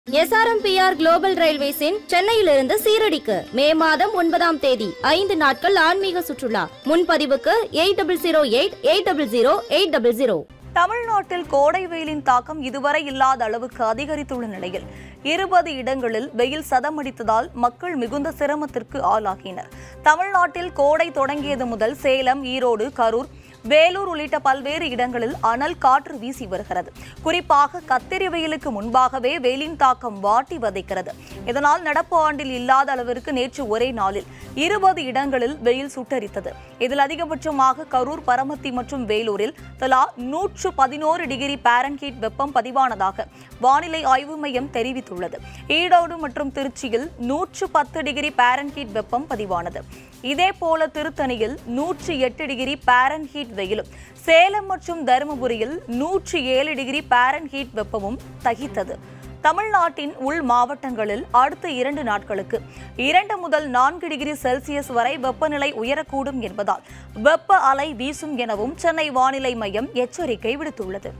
SRMPR global ரயில்வேஸின் சென்னையிலிருந்து சீரடிக்கு மே மாதம் ஒன்பதாம் தேதி ஐந்து நாட்கள் ஆன்மீக சுற்றுலா முன்பதிவுக்கு eight double zero eight eight double zero eight double zero தமிழ்நாட்டில் கோடை வெயிலின் தாக்கம் இதுவரை இல்லாத அளவுக்கு அதிகரித்துள்ள நிலையில் இருபது இடங்களில் வெயில் சதமடித்ததால் மக்கள் மிகுந்த சிரமத்திற்கு ஆளாகினர் தமிழ்நாட்டில் கோடை தொடங்கியது முதல் சேலம் ஈரோடு கரூர் வேலூர் உள்ளிட்ட பல்வேறு இடங்களில் அனல் காற்று வீசி வருகிறது குறிப்பாக கத்திரி வெயிலுக்கு முன்பாகவே வெயிலின் தாக்கம் வாட்டி வதைக்கிறது இதனால் நடப்பு ஆண்டில் இல்லாத அளவிற்கு நேற்று ஒரே நாளில் இருபது இடங்களில் வெயில் சுட்டரித்தது இதில் அதிகபட்சமாக கரூர் பரமத்தி மற்றும் வேலூரில் தலா நூற்று பதினோரு டிகிரி பாரன்ஹீட் வெப்பம் பதிவானதாக வானிலை ஆய்வு மையம் தெரிவித்துள்ளது ஈரோடு மற்றும் திருச்சியில் நூற்று பத்து டிகிரி பாரன்ஹீட் வெப்பம் பதிவானது இதேபோல திருத்தணியில் நூற்றி எட்டு டிகிரி பாரன்ஹீட் வெயிலும் சேலம் மற்றும் தருமபுரியில் நூற்றி ஏழு டிகிரி பாரன்ஹீட் வெப்பமும் தகித்தது தமிழ்நாட்டின் உள் மாவட்டங்களில் அடுத்த இரண்டு நாட்களுக்கு இரண்டு முதல் நான்கு டிகிரி செல்சியஸ் வரை வெப்பநிலை உயரக்கூடும் என்பதால் வெப்ப அலை வீசும் எனவும் சென்னை வானிலை மையம் எச்சரிக்கை விடுத்துள்ளது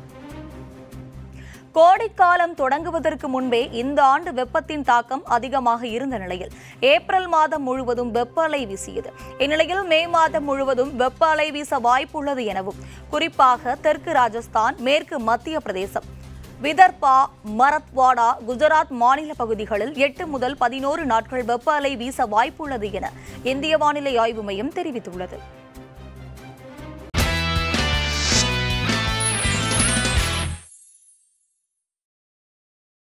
கோடைக்காலம் தொடங்குவதற்கு முன்பே இந்த ஆண்டு வெப்பத்தின் தாக்கம் அதிகமாக இருந்த நிலையில் ஏப்ரல் மாதம் முழுவதும் வெப்ப அலை வீசியது இந்நிலையில் மே மாதம் முழுவதும் வெப்ப அலை வீச வாய்ப்புள்ளது எனவும் குறிப்பாக தெற்கு ராஜஸ்தான் மேற்கு மத்திய பிரதேசம் விதர்பா மரத்வாடா குஜராத் மாநில பகுதிகளில் எட்டு முதல் பதினோரு நாட்கள் வெப்ப அலை வீச வாய்ப்புள்ளது என இந்திய வானிலை ஆய்வு மையம் தெரிவித்துள்ளது